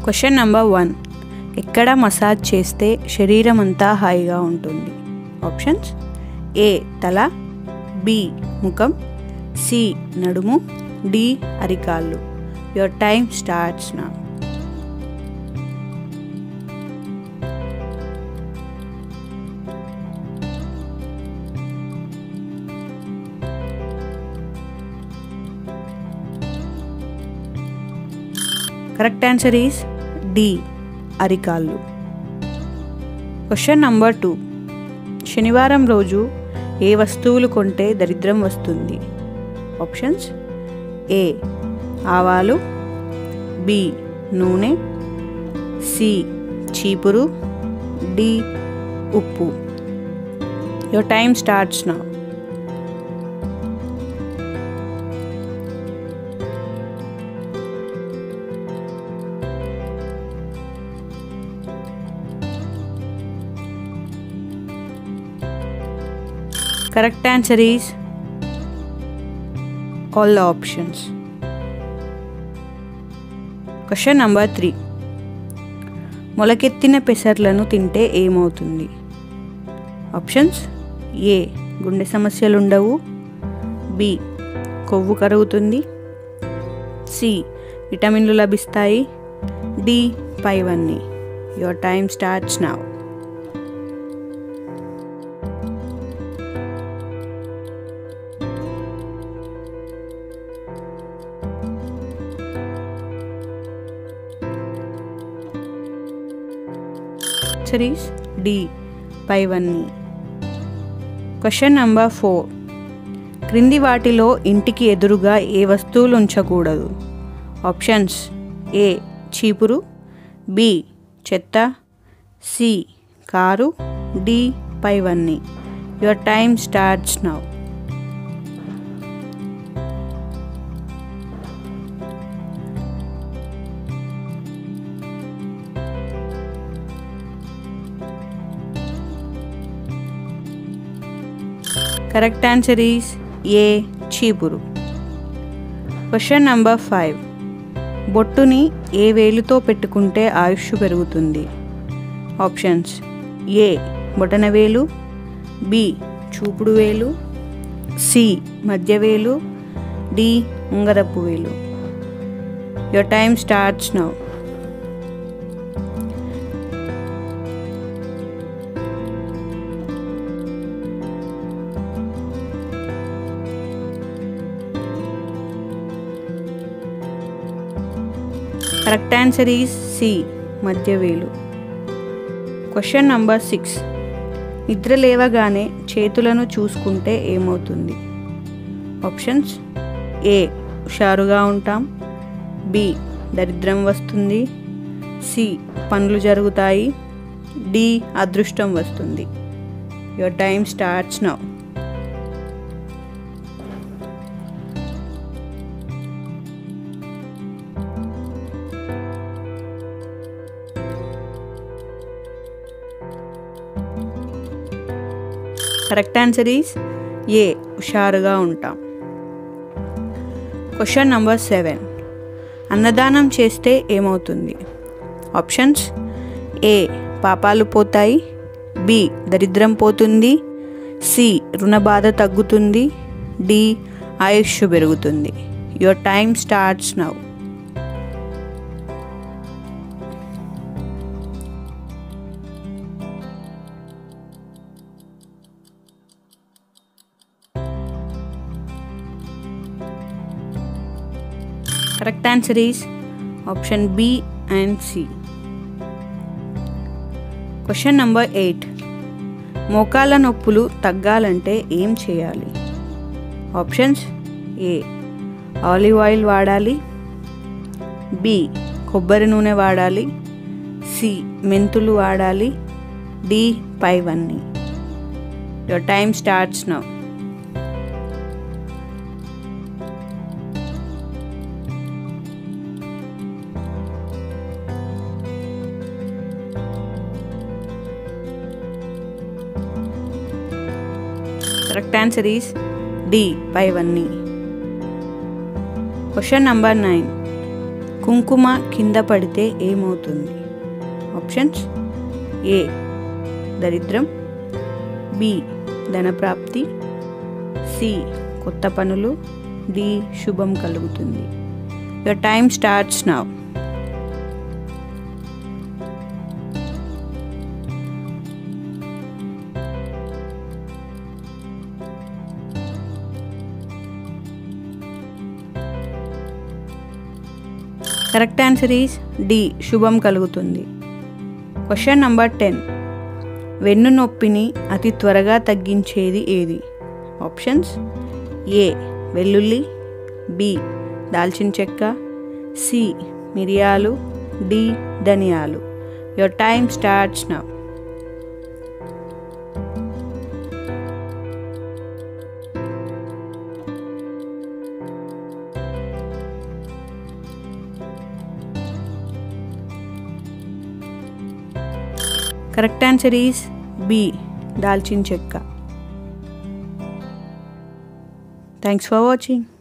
question number one ఎక్కడ massage చేస్తే శరీరం అంతా హాయిగా ఉంటుంది ఆప్షన్స్ ఏ తల బి ముఖం సి నడుము డి అరికాళ్ళు your time starts now correct answer is D అరికాళ్ళు క్వశ్చన్ నంబర్ టూ శనివారం రోజు ఏ వస్తువులు కొంటే దరిద్రం వస్తుంది ఆప్షన్స్ ఏ ఆవాలు బి నూనె సి చీపురు డి ఉప్పు your time starts now correct answer is all the options question number three మొలకెత్తిన పెసర్లను తింటే ఏమవుతుంది ఆప్షన్స్ ఏ గుండె సమస్యలు ఉండవు బి కొవ్వు కరుగుతుంది సి విటమిన్లు లభిస్తాయి డి పైవన్నీ your time starts now answer D పైవన్నీ క్వశ్చన్ నంబర్ ఫోర్ క్రింది వాటిలో ఇంటికి ఎదురుగా ఏ వస్తువులు ఉంచకూడదు ఆప్షన్స్ ఏ చీపురు బి చెత్త సి కారు డి పైవన్నీ your time starts now correct answer is A చీపురు క్వశ్చన్ నంబర్ ఫైవ్ బొట్టుని ఏ వేలుతో పెట్టుకుంటే ఆయుష్ పెరుగుతుంది ఆప్షన్స్ ఏ బొటన వేలు బి చూపుడు వేలు సి మధ్య వేలు డి ఉంగరపు వేలు your time starts now correct answer is C మధ్యవేలు క్వశ్చన్ నంబర్ సిక్స్ నిద్ర లేవగానే చేతులను చూసుకుంటే ఏమవుతుంది ఆప్షన్స్ ఏ హుషారుగా ఉంటాం బి దరిద్రం వస్తుంది సి పనులు జరుగుతాయి డి అదృష్టం వస్తుంది your time starts now correct answer is A హుషారుగా ఉంటాం క్వశ్చన్ నంబర్ సెవెన్ అన్నదానం చేస్తే ఏమవుతుంది ఆప్షన్స్ ఏ పాపాలు పోతాయి బి దరిద్రం పోతుంది సి రుణ బాధ తగ్గుతుంది డి ఆయుష్ పెరుగుతుంది your time starts now correct answer is option B and C question number eight మోకాళ్ళ నొప్పులు తగ్గాలంటే ఏం చేయాలి ఆప్షన్స్ ఏ ఆలివ్ ఆయిల్ వాడాలి బి కొబ్బరి నూనె వాడాలి సి మెంతులు వాడాలి డి పైవన్నీ your time starts now correct answer is D పైవన్నీ క్వశ్చన్ నంబర్ నైన్ కుంకుమ కింద పడితే ఏమవుతుంది ఆప్షన్స్ ఏ దరిద్రం బి ధనప్రాప్తి సి కొత్త పనులు డి శుభం కలుగుతుంది your time starts now correct answer is D శుభం కలుగుతుంది క్వశ్చన్ నంబర్ టెన్ వెన్ను నొప్పిని అతి త్వరగా తగ్గించేది ఏది ఆప్షన్స్ ఏ వెల్లుల్లి బి దాల్చిన చెక్క సి మిరియాలు డి ధనియాలు your time starts now correct answer is B దాల్చిన చెక్క థ్యాంక్స్ ఫర్ వాచింగ్